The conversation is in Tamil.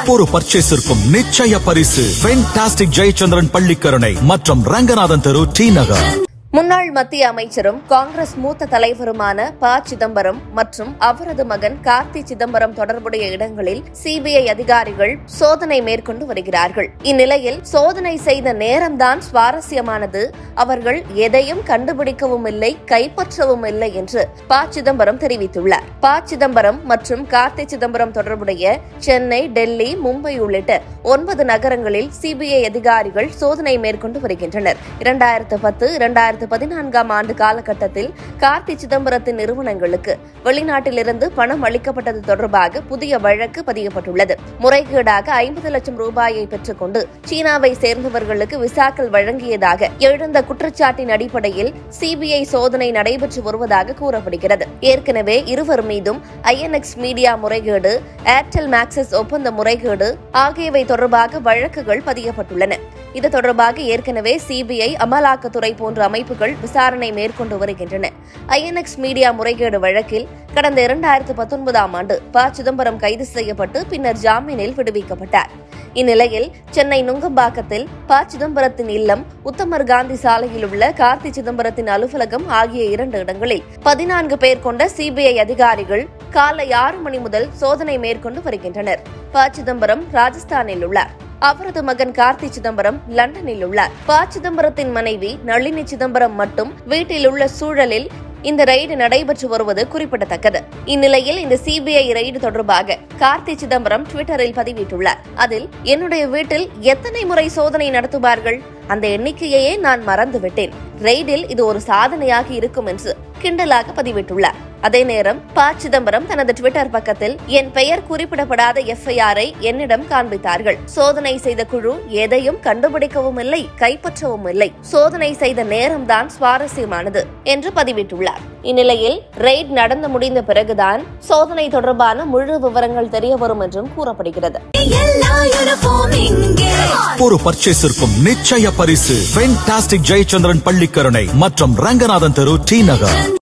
ஒவ்வொரு பர்ச்சேஸிற்கும் நிச்சய பரிசு ஃபென்டாஸ்டிக் ஜெயச்சந்திரன் பள்ளிக்கரணை மற்றும் ரங்கநாதன் தெரு டி நகர் முன்னாள் மத்திய அமைச்சரும் காங்கிரஸ் மூத்த தலைவருமான ப சிதம்பரம் மற்றும் அவரது மகன் கார்த்தி சிதம்பரம் தொடர்புடைய இடங்களில் சிபிஐ அதிகாரிகள் சோதனை மேற்கொண்டு வருகிறார்கள் இந்நிலையில் சோதனை செய்த நேரம்தான் சுவாரஸ்யமானது அவர்கள் எதையும் கண்டுபிடிக்கவும் இல்லை கைப்பற்றவும் இல்லை என்று ப சிதம்பரம் தெரிவித்துள்ளார் ப சிதம்பரம் மற்றும் கார்த்தி சிதம்பரம் தொடர்புடைய சென்னை டெல்லி மும்பை உள்ளிட்ட ஒன்பது நகரங்களில் சிபிஐ அதிகாரிகள் சோதனை மேற்கொண்டு வருகின்றனர் இரண்டாயிரத்து பத்து இரண்டாயிரத்து பதினான்காம் ஆண்டு காலகட்டத்தில் கார்த்தி சிதம்பரத்தின் நிறுவனங்களுக்கு வெளிநாட்டிலிருந்து பணம் அளிக்கப்பட்டது தொடர்பாக புதிய வழக்கு பதியப்பட்டுள்ளது முறைகேடாக ஐம்பது லட்சம் ரூபாயை பெற்றுக்கொண்டு சீனாவை சேர்ந்தவர்களுக்கு விசாக்கள் வழங்கியதாக எழுந்த குற்றச்சாட்டின் அடிப்படையில் சிபிஐ சோதனை நடைபெற்று வருவதாக கூறப்படுகிறது ஏற்கனவே இருவர் மீதும் ஐஎன்எக்ஸ் மீடியா முறைகேடு ஏர்டெல் மேக்சிஸ் ஒப்பந்த முறைகேடு ஆகியவை தொடர்பாக வழக்குகள் பதியப்பட்டுள்ளன இது தொடர்பாக ஏற்கனவே சிபிஐ அமலாக்கத்துறை போன்ற அமைப்புகள் விசாரணை மேற்கொண்டு வருகின்றன ஐஎன்எக்ஸ் மீடியா முறைகேடு வழக்கில் கடந்த இரண்டாயிரத்து பத்தொன்பதாம் ஆண்டு ப சிதம்பரம் கைது செய்யப்பட்டு பின்னர் ஜாமீனில் விடுவிக்கப்பட்டார் இந்நிலையில் சென்னை நுங்கம்பாக்கத்தில் ப சிதம்பரத்தின் இல்லம் உத்தமர் காந்தி சாலையில் உள்ள கார்த்தி சிதம்பரத்தின் அலுவலகம் ஆகிய இரண்டு இடங்களில் பதினான்கு பேர் கொண்ட சிபிஐ அதிகாரிகள் காலை ஆறு மணி முதல் சோதனை மேற்கொண்டு வருகின்றனர் ப சிதம்பரம் ராஜஸ்தானில் உள்ளார் அவரது மகன் கார்த்தி சிதம்பரம் லண்டனில் உள்ளார் ப சிதம்பரத்தின் மனைவி நளினி சிதம்பரம் மட்டும் வீட்டில் உள்ள சூழலில் இந்த ரெய்டு நடைபெற்று வருவது குறிப்பிடத்தக்கது இந்நிலையில் இந்த சிபிஐ ரெய்டு தொடர்பாக கார்த்தி சிதம்பரம் ட்விட்டரில் பதிவிட்டுள்ளார் அதில் என்னுடைய வீட்டில் எத்தனை முறை சோதனை நடத்துவார்கள் அந்த எண்ணிக்கையையே நான் மறந்துவிட்டேன் ரெய்டில் இது ஒரு சாதனையாக இருக்கும் என்று கிண்டலாக பதிவிட்டுள்ளார் அதே நேரம் ப சிதம்பரம் தனது ட்விட்டர் பக்கத்தில் என் பெயர் குறிப்பிடப்படாத எஃப்ஐஆரை என்னிடம் காண்பித்தார்கள் சோதனை செய்த குழு எதையும் கண்டுபிடிக்கவும் இல்லை கைப்பற்றவும் இல்லை சோதனை செய்த நேரம்தான் சுவாரஸ்யமானது என்று பதிவிட்டுள்ளார் இந்நிலையில் ரெய்ட் நடந்து முடிந்த பிறகுதான் சோதனை தொடர்பான முழு விவரங்கள் தெரிய வரும் என்றும் கூறப்படுகிறது எல்லா யூனிஃபார்ம் இங்கே ஒவ்வொரு பர்ச்சேஸிற்கும் நிச்சய பரிசு ஃபென்டாஸ்டிக் ஜெயச்சந்திரன் பள்ளிக்கரணை மற்றும் ரங்கநாதன் தெரு டி நகர்